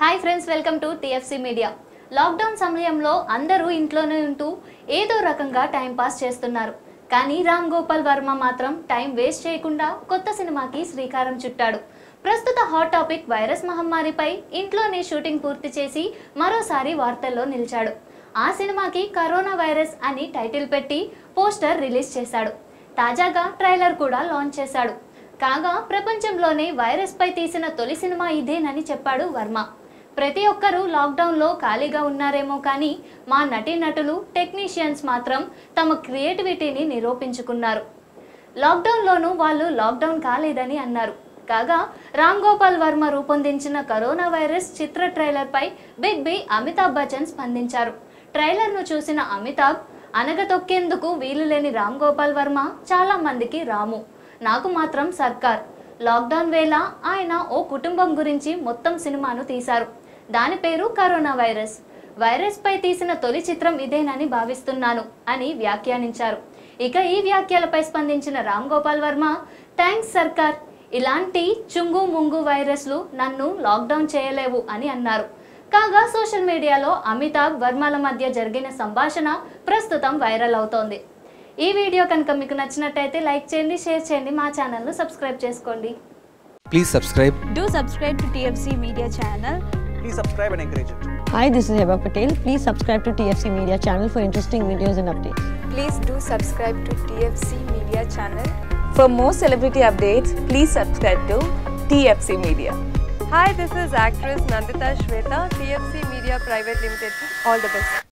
Hi friends welcome to TFC media lockdown సమయంలో అందరూ ఇంట్లోనే ఉంటూ ఏదో రకంగా టైం పాస్ చేస్తున్నారు కానీ రామ్ గోపాల్ వర్మ మాత్రం టైం వేస్ట్ చేయకుండా కొత్త సినిమాకి శ్రీకారం చుట్టాడు ప్రస్తుత హాట్ టాపిక్ వైరస్ మహమ్మారిపై ఇంట్లోనే షూటింగ్ పూర్తి చేసి మరోసారి వార్తల్లో నిలిచాడు ఆ సినిమాకి కరోనా వైరస్ అని టైటిల్ పెట్టి పోస్టర్ రిలీజ్ చేశాడు తాజాగా ట్రైలర్ కూడా లాంచ్ చేశాడు కాగా ప్రపంచంలోనే వైరస్ పై తీసిన తొలి సినిమా ఇదేనని చెప్పాడు వర్మ ప్రతి ఒక్కరూ లాక్డౌన్లో ఖాళీగా ఉన్నారేమో కానీ మా నటీనటులు టెక్నీషియన్స్ మాత్రం తమ క్రియేటివిటీని నిరూపించుకున్నారు లాక్డౌన్లోనూ వాళ్ళు లాక్డౌన్ కాలేదని అన్నారు కాగా రామ్ గోపాల్ వర్మ రూపొందించిన కరోనా వైరస్ చిత్ర ట్రైలర్పై బిగ్ బి అమితాబ్ బచ్చన్ స్పందించారు ట్రైలర్ను చూసిన అమితాబ్ అనగతొక్కేందుకు వీలు లేని రామ్ గోపాల్ వర్మ చాలా మందికి రాము నాకు మాత్రం సర్కార్ లాక్డౌన్ వేళ ఆయన ఓ కుటుంబం గురించి మొత్తం సినిమాను తీశారు దాని పేరు కరోనా వైరస్ వైరస్ పై తీసిన తొలి చిత్రం ఇదేనని భావిస్తున్నాను అని వ్యాఖ్యానించారు ఇక ఈ వ్యాఖ్యలపై స్పందించిన రామ్ గోపాల్ వర్మ థ్యాంక్స్ సర్కార్ ఇలాంటి చుంగు ముంగు వైరస్లు నన్ను లాక్డౌన్ చేయలేవు అని అన్నారు కాగా సోషల్ మీడియాలో అమితాబ్ వర్మల మధ్య జరిగిన సంభాషణ ప్రస్తుతం వైరల్ అవుతోంది ఈ వీడియో కనుక మీకు నచ్చినట్టయితే లైక్ చేయండి షేర్ చేయండి మా ఛానల్ను సబ్స్క్రైబ్ చేసుకోండి Please subscribe. Do subscribe to TFC Media channel. please subscribe and encourage it. Hi, this is Heba Patel. Please subscribe to TFC Media channel for interesting videos and updates. Please do subscribe to TFC Media channel. For more celebrity updates, please subscribe to TFC Media. Hi, this is actress Nandita Shweta, TFC Media Private Limited. All the best.